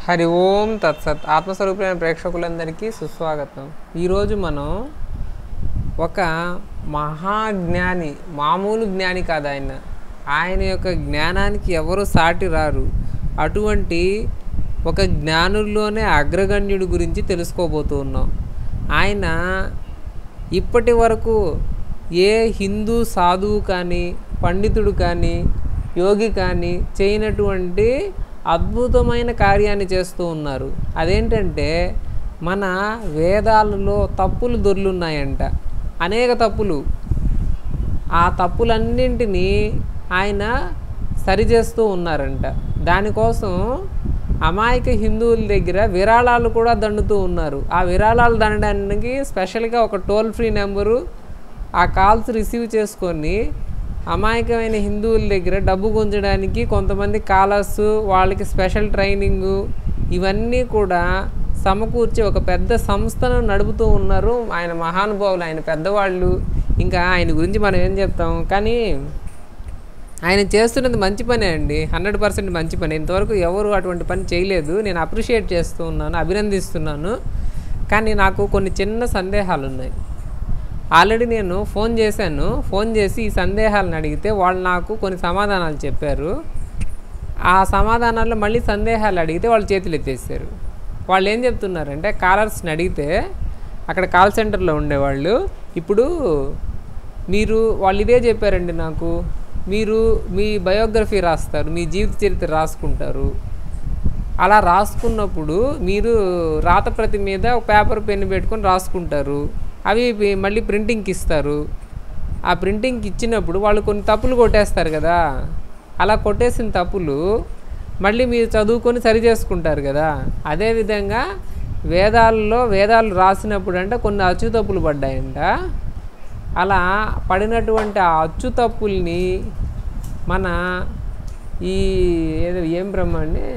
హరి ఓం తత్సత్ ఆత్మస్వరూపులైన ప్రేక్షకులందరికీ సుస్వాగతం ఈరోజు మనం ఒక మహాజ్ఞాని మామూలు జ్ఞాని కాదు ఆయన ఆయన యొక్క జ్ఞానానికి ఎవరు సాటి రారు అటువంటి ఒక జ్ఞానుల్లోనే అగ్రగణ్యుడి గురించి తెలుసుకోబోతూ ఉన్నాం ఆయన ఇప్పటి వరకు ఏ హిందూ సాధువు కానీ పండితుడు కానీ యోగి కానీ చేయనటువంటి అద్భుతమైన కార్యాన్ని చేస్తూ ఉన్నారు అదేంటంటే మన వేదాలలో తప్పులు దొర్లున్నాయంట అనేక తప్పులు ఆ తప్పులన్నింటినీ ఆయన సరిచేస్తూ ఉన్నారంట దానికోసం అమాయక హిందువుల దగ్గర విరాళాలు కూడా దండుతూ ఉన్నారు ఆ విరాళాలు దండడానికి స్పెషల్గా ఒక టోల్ ఫ్రీ నెంబరు ఆ కాల్స్ రిసీవ్ చేసుకొని అమాయకమైన హిందువుల దగ్గర డబ్బు గుంజడానికి కొంతమంది కాలర్స్ వాళ్ళకి స్పెషల్ ట్రైనింగు ఇవన్నీ కూడా సమకూర్చి ఒక పెద్ద సంస్థను నడుపుతూ ఉన్నారు ఆయన మహానుభావులు ఆయన పెద్దవాళ్ళు ఇంకా ఆయన గురించి మనం ఏం చెప్తాం కానీ ఆయన చేస్తున్నది మంచి పనే అండి హండ్రెడ్ పర్సెంట్ మంచి పని ఇంతవరకు ఎవరు అటువంటి పని చేయలేదు నేను అప్రిషియేట్ చేస్తూ ఉన్నాను అభినందిస్తున్నాను కానీ నాకు కొన్ని చిన్న సందేహాలు ఉన్నాయి ఆల్రెడీ నేను ఫోన్ చేశాను ఫోన్ చేసి ఈ సందేహాలను అడిగితే వాళ్ళు నాకు కొన్ని సమాధానాలు చెప్పారు ఆ సమాధానాల్లో మళ్ళీ సందేహాలు అడిగితే వాళ్ళు చేతులు ఎత్తేసారు వాళ్ళు ఏం చెప్తున్నారంటే కాలర్స్ని అడిగితే అక్కడ కాల్ సెంటర్లో ఉండేవాళ్ళు ఇప్పుడు మీరు వాళ్ళు ఇదే చెప్పారండి నాకు మీరు మీ బయోగ్రఫీ రాస్తారు మీ జీవిత చరిత్ర రాసుకుంటారు అలా రాసుకున్నప్పుడు మీరు రాతప్రతి మీద ఒక పేపర్ పెన్ను పెట్టుకొని రాసుకుంటారు అవి పి- మళ్ళీ ప్రింటింగ్కి ఇస్తారు ఆ ప్రింటింగ్కి ఇచ్చినప్పుడు వాళ్ళు కొన్ని తప్పులు కొట్టేస్తారు కదా అలా కొట్టేసిన తప్పులు మళ్ళీ మీరు చదువుకొని సరి చేసుకుంటారు కదా అదేవిధంగా వేదాల్లో వేదాలు రాసినప్పుడు అంటే కొన్ని అచ్చు తప్పులు పడ్డాయంట అలా పడినటువంటి ఆ అచ్చు తప్పుల్ని మన ఈ ఏదో ఏం బ్రహ్మ అండి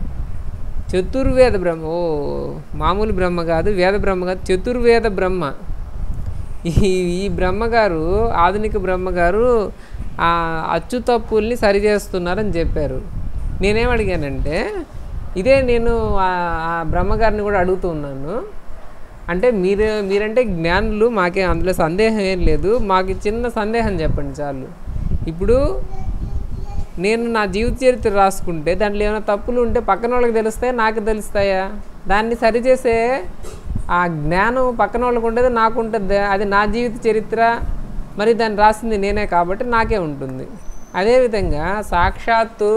చతుర్వేద బ్రహ్మ ఓ మామూలు బ్రహ్మ కాదు వేద బ్రహ్మ కాదు చతుర్వేద బ్రహ్మ ఈ ఈ బ్రహ్మగారు ఆధునిక బ్రహ్మగారు ఆ అచ్చు తప్పుల్ని సరిచేస్తున్నారని చెప్పారు నేనేం అడిగానంటే ఇదే నేను ఆ ఆ బ్రహ్మగారిని కూడా అడుగుతూ ఉన్నాను అంటే మీరు మీరంటే జ్ఞానులు మాకే అందులో సందేహం ఏం లేదు మాకు చిన్న సందేహం చెప్పండి చాలు ఇప్పుడు నేను నా జీవిత చరిత్ర రాసుకుంటే దాంట్లో ఏమైనా తప్పులు ఉంటే పక్కన వాళ్ళకి తెలుస్తాయా నాకు తెలుస్తాయా దాన్ని సరిచేసే ఆ జ్ఞానం పక్కన వాళ్ళకి ఉండేది నాకు ఉంటుంది అది నా జీవిత చరిత్ర మరి దాన్ని రాసింది నేనే కాబట్టి నాకే ఉంటుంది అదేవిధంగా సాక్షాత్తు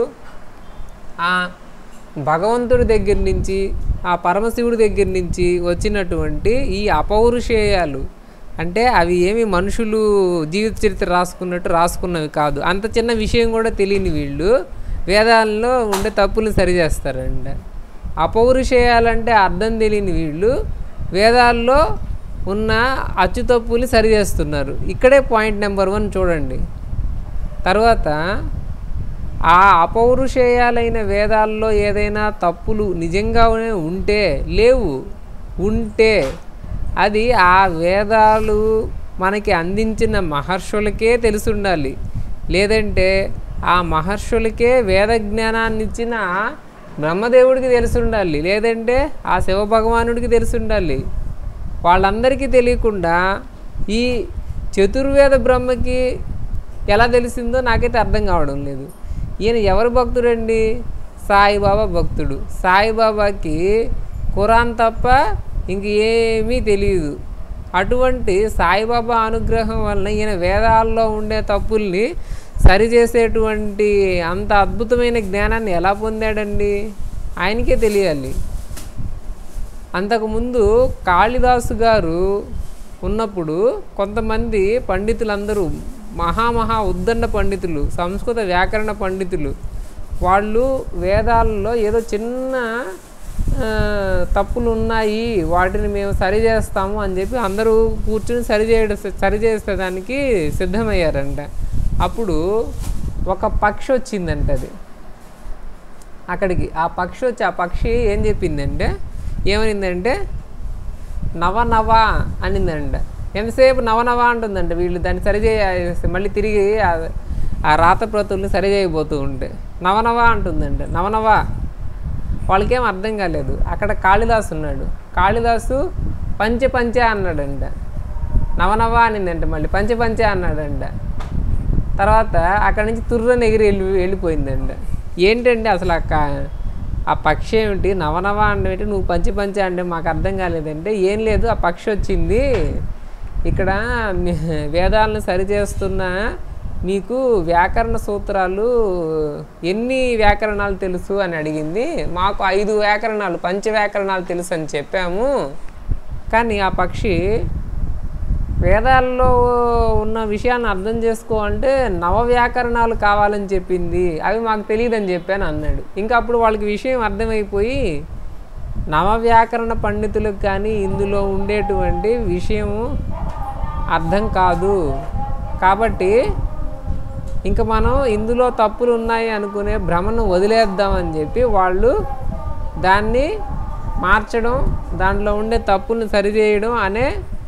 ఆ భగవంతుడి దగ్గర నుంచి ఆ పరమశివుడి దగ్గర నుంచి వచ్చినటువంటి ఈ అపౌరుషేయాలు అంటే అవి ఏమి మనుషులు జీవిత చరిత్ర రాసుకున్నట్టు రాసుకున్నవి కాదు అంత చిన్న విషయం కూడా తెలియని వీళ్ళు వేదాల్లో ఉండే తప్పులు సరిచేస్తారంట అపౌరుషేయాలంటే అర్థం తెలియని వీళ్ళు వేదాల్లో ఉన్న అచ్చు తప్పులు సరిచేస్తున్నారు ఇక్కడే పాయింట్ నెంబర్ వన్ చూడండి తర్వాత ఆ అపౌరుషేయాలైన వేదాల్లో ఏదైనా తప్పులు నిజంగానే ఉంటే లేవు ఉంటే అది ఆ వేదాలు మనకి అందించిన మహర్షులకే తెలిసి ఉండాలి లేదంటే ఆ మహర్షులకే వేద జ్ఞానాన్ని ఇచ్చిన బ్రహ్మదేవుడికి తెలిసి ఉండాలి లేదంటే ఆ శివభగవానుడికి తెలిసి ఉండాలి వాళ్ళందరికీ తెలియకుండా ఈ చతుర్వేద బ్రహ్మకి ఎలా తెలిసిందో నాకైతే అర్థం కావడం లేదు ఈయన ఎవరు భక్తుడండి సాయిబాబా భక్తుడు సాయిబాబాకి ఖురాన్ తప్ప ఇంక ఏమీ తెలియదు అటువంటి సాయిబాబా అనుగ్రహం వలన ఈయన వేదాల్లో ఉండే తప్పుల్ని సరిచేసేటువంటి అంత అద్భుతమైన జ్ఞానాన్ని ఎలా పొందాడండి ఆయనకే తెలియాలి అంతకుముందు కాళిదాసు గారు ఉన్నప్పుడు కొంతమంది పండితులందరూ మహామహా ఉద్దండ పండితులు సంస్కృత వ్యాకరణ పండితులు వాళ్ళు వేదాలలో ఏదో చిన్న ఆ, తప్పులు ఉన్నాయి వాటిని మేము సరి చేస్తాము అని చెప్పి అందరూ కూర్చుని సరి చేయడం సరి చేసేదానికి సిద్ధమయ్యారంట అప్పుడు ఒక పక్షి వచ్చిందంట అది అక్కడికి ఆ పక్షి వచ్చి ఆ పక్షి ఏం చెప్పిందంటే ఏమనిందంటే నవ నవ అనిందంట ఎంతసేపు నవ నవ అంటుందంట వీళ్ళు దాన్ని సరిచేయ మళ్ళీ తిరిగి ఆ- ఆ రాత ప్రతుల్ని సరి చేయబోతూ ఉంటే నవనవ అంటుందంట నవనవ వాళ్ళకేం అర్థం కాలేదు అక్కడ కాళిదాసు ఉన్నాడు కాళిదాసు పంచె పంచే అన్నాడంట నవనవ అనిందంట మళ్ళీ పంచె పంచే అన్నాడంట తర్వాత అక్కడ నుంచి తుర్రని ఎగిరి వెళ్ళి వెళ్ళిపోయిందంట ఏంటంటే అసలు ఆ కా- ఆ పక్షి ఏమిటి నవనవ అంటే ఏంటి నువ్వు పంచి పంచి అంటే మాకు అర్థం కాలేదంటే ఏం లేదు ఆ పక్షి వచ్చింది ఇక్కడ మీ వేదాలను సరిచేస్తున్న మీకు వ్యాకరణ సూత్రాలు ఎన్ని వ్యాకరణాలు తెలుసు అని అడిగింది మాకు ఐదు వ్యాకరణాలు పంచ వ్యాకరణాలు తెలుసు అని చెప్పాము కానీ ఆ పక్షి వేదాల్లో ఉన్న విషయాన్ని అర్థం చేసుకో అంటే నవ వ్యాకరణాలు కావాలని చెప్పింది అవి మాకు తెలియదని చెప్పాను అన్నాడు ఇంకా అప్పుడు వాళ్ళకి విషయం అర్థమైపోయి నవ వ్యాకరణ పండితులకు కానీ ఇందులో ఉండేటువంటి విషయం అర్థం కాదు కాబట్టి ఇంకా మనం ఇందులో తప్పులు ఉన్నాయి అనుకునే భ్రమను వదిలేద్దామని చెప్పి వాళ్ళు దాన్ని మార్చడం దాంట్లో ఉండే తప్పుల్ని సరిచేయడం అనే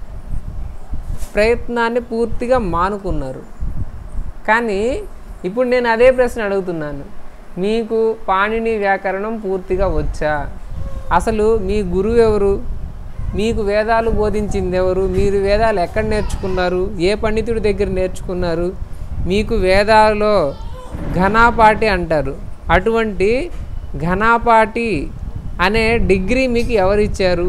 ప్రయత్నాన్ని పూర్తిగా మానుకున్నారు కానీ ఇప్పుడు నేను అదే ప్రశ్న అడుగుతున్నాను మీకు పాణిని వ్యాకరణం పూర్తిగా వచ్చా అసలు మీ గురువు ఎవరు మీకు వేదాలు బోధించింది ఎవరు మీరు వేదాలు ఎక్కడ నేర్చుకున్నారు ఏ పండితుడి దగ్గర నేర్చుకున్నారు మీకు వేదాలలో ఘనాపాటి అంటారు అటువంటి ఘనాపాటి అనే డిగ్రీ మీకు ఎవరిచ్చారు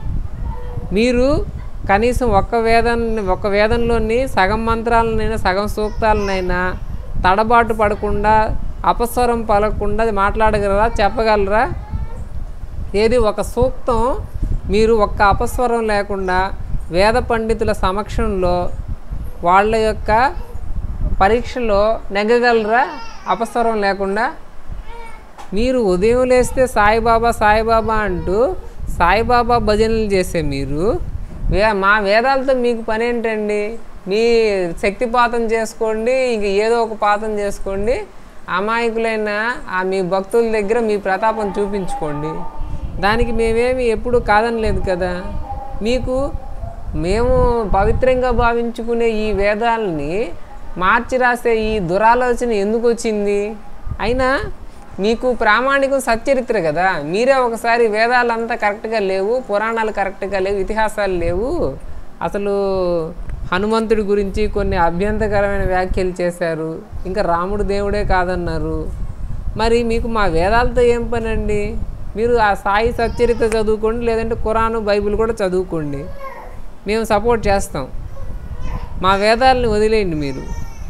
మీరు కనీసం ఒక్క వేదం ఒక వేదంలోని సగం మంత్రాలనైనా సగం సూక్తాలనైనా తడబాటు పడకుండా అపస్వరం పలకకుండా మాట్లాడగలరా చెప్పగలరా ఏది ఒక సూక్తం మీరు ఒక్క అపస్వరం లేకుండా వేద పండితుల సమక్షంలో వాళ్ళ యొక్క పరీక్షలో నెగ్గగలరా అపస్వరం లేకుండా మీరు ఉదయం లేస్తే సాయిబాబా సాయిబాబా అంటూ సాయిబాబా భజనలు చేసే మీరు వే మా వేదాలతో మీకు పని ఏంటండి మీ శక్తిపాతం చేసుకోండి ఇంక ఏదో ఒక పాతం చేసుకోండి అమాయకులైన ఆ మీ భక్తుల దగ్గర మీ ప్రతాపం చూపించుకోండి దానికి మేమేమి ఎప్పుడు కాదనలేదు కదా మీకు మేము పవిత్రంగా భావించుకునే ఈ వేదాలని మార్చి రాసే ఈ దురాలోచన ఎందుకు వచ్చింది అయినా మీకు ప్రామాణికం సచ్చరిత్ర కదా మీరే ఒకసారి వేదాలంతా కరెక్ట్గా లేవు పురాణాలు కరెక్ట్గా లేవు ఇతిహాసాలు లేవు అసలు హనుమంతుడి గురించి కొన్ని అభ్యంతరకరమైన వ్యాఖ్యలు చేశారు ఇంకా రాముడు దేవుడే కాదన్నారు మరి మీకు మా వేదాలతో ఏం పని అండి మీరు ఆ సాయి సచ్చరిత్ర చదువుకోండి లేదంటే ఖురాను బైబిల్ కూడా చదువుకోండి మేము సపోర్ట్ చేస్తాం మా వేదాలని వదిలేయండి మీరు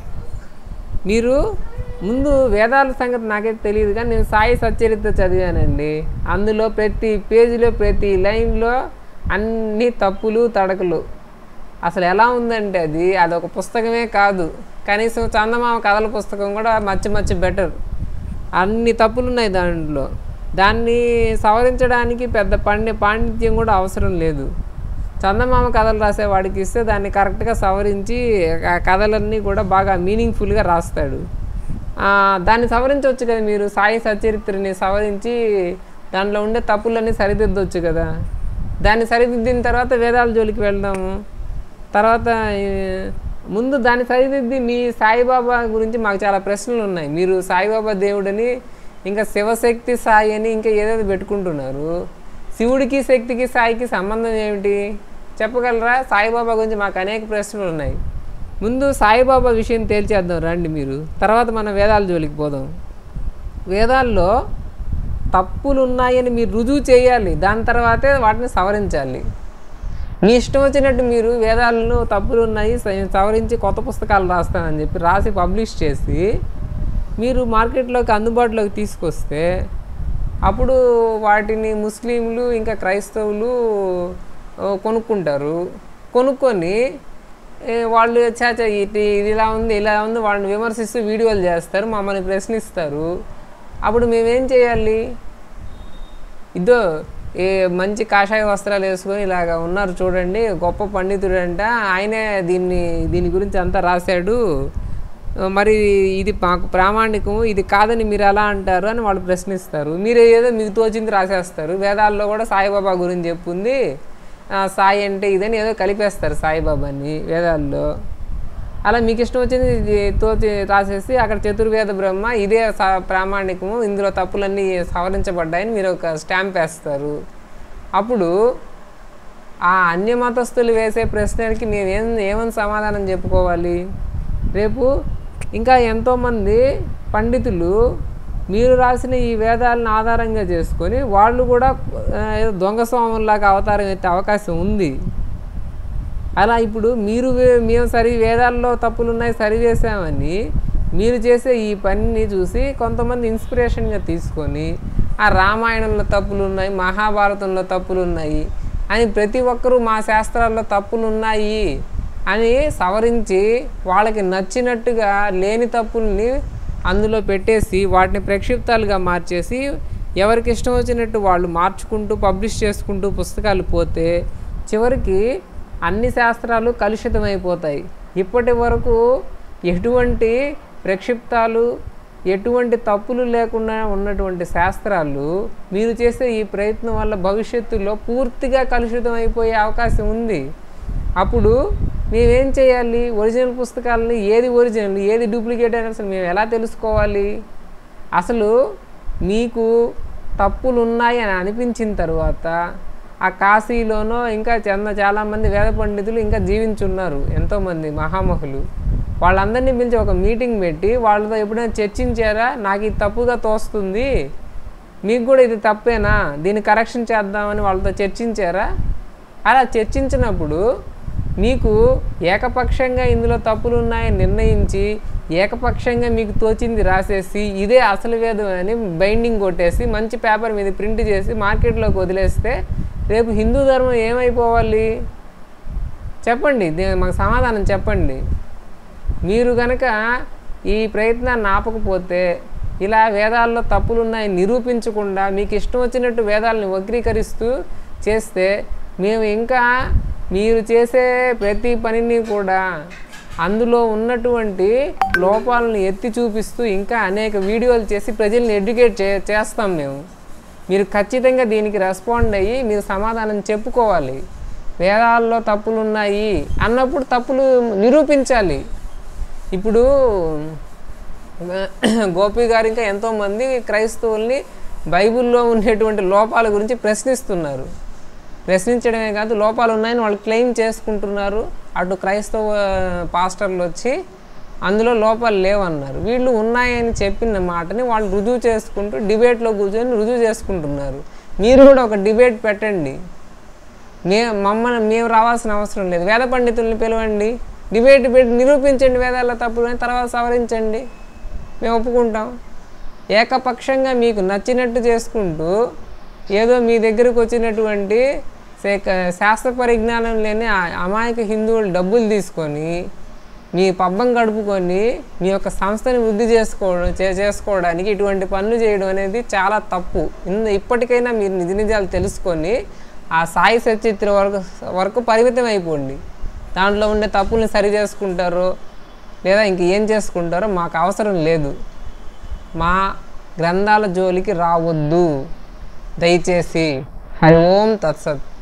మీరు ముందు వేదాల సంగతి నాకైతే తెలియదు కానీ నేను సాయి సచ్చరిత్ర చదివానండి అందులో ప్రతి పేజీలో ప్రతి లైన్లో అన్ని తప్పులు తడకలు అసలు ఎలా ఉందంటే అది అదొక పుస్తకమే కాదు కనీసం చందమామ కథల పుస్తకం కూడా మచ్చి మచ్చి బెటర్ అన్ని తప్పులు ఉన్నాయి దాంట్లో దాన్ని సవరించడానికి పెద్ద పండి పాండిత్యం కూడా అవసరం లేదు చందమామ కథలు రాసే వాడికి ఇస్తే దాన్ని కరెక్ట్గా సవరించి ఆ కథలన్నీ కూడా బాగా మీనింగ్ఫుల్గా రాస్తాడు ఆ, దాన్ని సవరించవచ్చు కదా మీరు సాయి సచరిత్రని సవరించి దాంట్లో ఉండే తప్పులన్నీ సరిదిద్దొచ్చు కదా దాన్ని సరిదిద్దిన తర్వాత వేదాల జోలికి వెళ్దాము తర్వాత ఈ, ముందు దాన్ని సరిదిద్ది మీ సాయిబాబా గురించి మాకు చాలా ప్రశ్నలు ఉన్నాయి మీరు సాయిబాబా దేవుడని ఇంకా శివశక్తి సాయి అని ఇంకా ఏదేదో పెట్టుకుంటున్నారు శివుడికి శక్తికి సాయికి సంబంధం ఏమిటి చెప్పగలరా సాయిబాబా గురించి మాకు అనేక ప్రశ్నలు ఉన్నాయి ముందు సాయిబాబా విషయం తేల్చేద్దాం రండి మీరు తర్వాత మన వేదాల జోలికి పోదాం వేదాల్లో తప్పులు ఉన్నాయని మీరు రుజువు చేయాలి దాని తర్వాతే వాటిని సవరించాలి మీ ఇష్టం వచ్చినట్టు మీరు వేదాలలో తప్పులు ఉన్నాయి స- సవరించి కొత్త పుస్తకాలు రాస్తానని చెప్పి రాసి పబ్లిష్ చేసి మీరు మార్కెట్లోకి అందుబాటులోకి తీసుకొస్తే అప్పుడు వాటిని ముస్లింలు ఇంకా క్రైస్తవులు ఆ, కొనుక్కుంటారు కొనుక్కొని ఏ, వాళ్ళు చాచా ఇది ఇది ఇలా ఉంది ఇలా ఉంది వాళ్ళని విమర్శిస్తూ వీడియోలు చేస్తారు మమ్మల్ని ప్రశ్నిస్తారు అప్పుడు మేమేం చేయాలి ఇదో ఏ మంచి కాషాయ వస్త్రాలు వేసుకొని ఇలాగ ఉన్నారు చూడండి గొప్ప పండితుడు అంట ఆయనే దీన్ని దీని గురించి అంతా రాశాడు మరి ఇది మాకు ప్రామాణికం ఇది కాదని మీరు ఎలా అంటారు అని వాళ్ళు ప్రశ్నిస్తారు మీరు ఏదో మీకు తోచింది రాసేస్తారు వేదాల్లో కూడా సాయిబాబా గురించి చెప్పుంది ఆ, సాయి అంటే ఇదని ఏదో కలిపేస్తారు సాయిబాబాని వేదాల్లో అలా మీకు ఇష్టం వచ్చింది ఇది తోచి రాసేసి అక్కడ చతుర్వేద బ్రహ్మ ఇదే స- ప్రామాణికము ఇందులో తప్పులన్నీ సవరించబడ్డాయని మీరు ఒక స్టాంప్ వేస్తారు అప్పుడు ఆ అన్య మతస్థులు వేసే ప్రశ్నలకి మేము ఏం ఏమని సమాధానం చెప్పుకోవాలి రేపు ఇంకా ఎంతోమంది పండితులు మీరు రాసిన ఈ వేదాలను ఆధారంగా చేసుకొని వాళ్ళు కూడా ఆ, ఏదో దొంగ స్వాముల్లాగా అవతారం ఎత్తే అవకాశం ఉంది అలా ఇప్పుడు మీరు వే- మేము సరి వేదాల్లో తప్పులు ఉన్నాయి సరి చేసామని మీరు చేసే ఈ పనిని చూసి కొంతమంది ఇన్స్పిరేషన్గా తీసుకొని ఆ రామాయణంలో తప్పులు ఉన్నాయి మహాభారతంలో తప్పులు ఉన్నాయి అని ప్రతి ఒక్కరూ మా శాస్త్రాల్లో తప్పులు ఉన్నాయి అని సవరించి వాళ్ళకి నచ్చినట్టుగా లేని తప్పుల్ని అందులో పెట్టేసి వాటిని ప్రక్షిప్తాలుగా మార్చేసి ఎవరికి ఇష్టం వచ్చినట్టు వాళ్ళు మార్చుకుంటూ పబ్లిష్ చేసుకుంటూ పుస్తకాలు పోతే చివరికి అన్ని శాస్త్రాలు కలుషితమైపోతాయి ఇప్పటి వరకు ఎటువంటి ప్రక్షిప్తాలు ఎటువంటి తప్పులు లేకుండా ఉన్నటువంటి శాస్త్రాలు మీరు చేసే ఈ ప్రయత్నం వల్ల భవిష్యత్తులో పూర్తిగా కలుషితం అయిపోయే అవకాశం ఉంది అప్పుడు మేమేం చేయాలి ఒరిజినల్ పుస్తకాలని ఏది ఒరిజినల్ ఏది డూప్లికేట్ అని అసలు మేము ఎలా తెలుసుకోవాలి అసలు మీకు తప్పులు ఉన్నాయి అని అనిపించిన తర్వాత ఆ కాశీలోనో ఇంకా చంద చాలామంది వేద పండితులు ఇంకా జీవించున్నారు ఎంతోమంది మహామహులు వాళ్ళందరినీ పిలిచి ఒక మీటింగ్ పెట్టి వాళ్ళతో ఎప్పుడైనా చర్చించారా నాకు ఇది తప్పుగా తోస్తుంది మీకు కూడా ఇది తప్పేనా దీన్ని కరెక్షన్ చేద్దామని వాళ్ళతో చర్చించారా అలా చర్చించినప్పుడు మీకు ఏకపక్షంగా ఇందులో తప్పులు ఉన్నాయని నిర్ణయించి ఏకపక్షంగా మీకు తోచింది రాసేసి ఇదే అసలు వేదం అని బైండింగ్ కొట్టేసి మంచి పేపర్ మీద ప్రింట్ చేసి మార్కెట్లోకి వదిలేస్తే రేపు హిందూ ధర్మం ఏమైపోవాలి చెప్పండి దీనికి మాకు సమాధానం చెప్పండి మీరు గనక ఈ ప్రయత్నాన్ని ఆపకపోతే ఇలా వేదాల్లో తప్పులు ఉన్నాయని నిరూపించకుండా మీకు ఇష్టం వచ్చినట్టు వేదాలని వక్రీకరిస్తూ చేస్తే మేము ఇంకా మీరు చేసే ప్రతి పనిని కూడా అందులో ఉన్నటువంటి లోపాలను ఎత్తి చూపిస్తూ ఇంకా అనేక వీడియోలు చేసి ప్రజల్ని ఎడ్యుకేట్ చే చేస్తాం మేము మీరు ఖచ్చితంగా దీనికి రెస్పాండ్ అయ్యి మీరు సమాధానం చెప్పుకోవాలి వేదాల్లో తప్పులు ఉన్నాయి అన్నప్పుడు తప్పులు నిరూపించాలి ఇప్పుడు గోపి గారు ఇంకా ఎంతోమంది క్రైస్తవుల్ని బైబిల్లో ఉండేటువంటి లోపాల గురించి ప్రశ్నిస్తున్నారు ప్రశ్నించడమే కాదు లోపాలు ఉన్నాయని వాళ్ళు క్లెయిమ్ చేసుకుంటున్నారు అటు క్రైస్తవ పాస్టర్లు వచ్చి అందులో లోపాలు లేవన్నారు వీళ్ళు ఉన్నాయని చెప్పిన మాటని వాళ్ళు రుజువు చేసుకుంటూ డిబేట్లో కూర్చొని రుజువు చేసుకుంటున్నారు మీరు కూడా ఒక డిబేట్ పెట్టండి మే మమ్మల్ని మేము రావాల్సిన అవసరం లేదు వేద పండితుల్ని పిలవండి డిబేట్ పెట్టి నిరూపించండి వేదాల తప్పులు అని తర్వాత సవరించండి మేము ఒప్పుకుంటాం ఏకపక్షంగా మీకు నచ్చినట్టు చేసుకుంటూ ఏదో మీ దగ్గరకు వచ్చినటువంటి శే- శాస్త్ర పరిజ్ఞానం లేని ఆ అమాయక హిందువులు డబ్బులు తీసుకొని మీ పబ్బం గడుపుకొని మీ యొక్క సంస్థని వృద్ధి చేసుకోవడం చే- చేసుకోవడానికి ఇటువంటి పనులు చేయడం అనేది చాలా తప్పు ఇంద ఇప్పటికైనా మీరు నిజ నిజాలు తెలుసుకొని ఆ సాయి సచిత్ర వరకు వరకు పరిమితం అయిపోండి దాంట్లో ఉండే తప్పుల్ని సరి చేసుకుంటారో లేదా ఇంక ఏం చేసుకుంటారో మాకు అవసరం లేదు మా గ్రంథాల జోలికి రావద్దు దయచేసి హరి ఓం తత్సత్